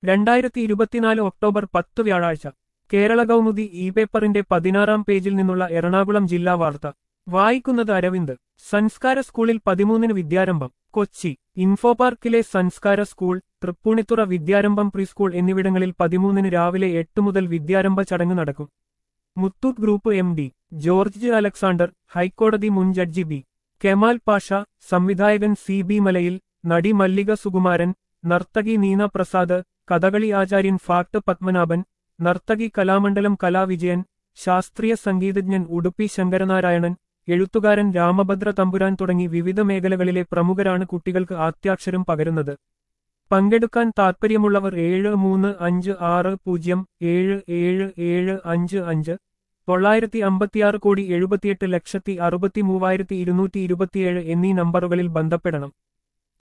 രണ്ടായിരത്തി ഇരുപത്തിനാല് ഒക്ടോബർ പത്ത് വ്യാഴാഴ്ച കേരള കൗമുദി ഇ പേപ്പറിന്റെ പതിനാറാം പേജിൽ നിന്നുള്ള എറണാകുളം ജില്ലാ വാർത്ത വായിക്കുന്നത് അരവിന്ദ് സംസ്കാര സ്കൂളിൽ പതിമൂന്നിന് വിദ്യാരംഭം കൊച്ചി ഇൻഫോ പാർക്കിലെ സംസ്കാര സ്കൂൾ തൃപ്പൂണിത്തുറ വിദ്യാരംഭം പ്രീസ്കൂൾ എന്നിവിടങ്ങളിൽ പതിമൂന്നിന് രാവിലെ എട്ട് മുതൽ വിദ്യാരംഭ ചടങ്ങ് നടക്കും Muthoot group M D George Alexander ഹൈക്കോടതി മുൻ ജഡ്ജി ബി കെമാൽ പാഷ സംവിധായകൻ സി ബി മലയിൽ നടി മല്ലിക സുകുമാരൻ നർത്തകി നീന പ്രസാദ് കഥകളി ആചാര്യൻ ഫാക്ട് പത്മനാഭൻ നർത്തകി കലാമണ്ഡലം കലാവിജയൻ ശാസ്ത്രീയ സംഗീതജ്ഞൻ ഉടുപ്പി ശങ്കരനാരായണൻ എഴുത്തുകാരൻ രാമഭദ്ര തമ്പുരാൻ തുടങ്ങി വിവിധ മേഖലകളിലെ പ്രമുഖരാണ് കുട്ടികൾക്ക് ആദ്യാക്ഷരം പകരുന്നത് പങ്കെടുക്കാൻ താൽപ്പര്യമുള്ളവർ ഏഴ് മൂന്ന് അഞ്ച് ആറ് പൂജ്യം ഏഴ് ഏഴ് ഏഴ് അഞ്ച് അഞ്ച് തൊള്ളായിരത്തി അമ്പത്തിയാറ് കോടി എഴുപത്തിയെട്ട് ലക്ഷത്തി അറുപത്തി മൂവായിരത്തി ഇരുന്നൂറ്റി ഇരുപത്തിയേഴ് എന്നീ നമ്പറുകളിൽ ബന്ധപ്പെടണം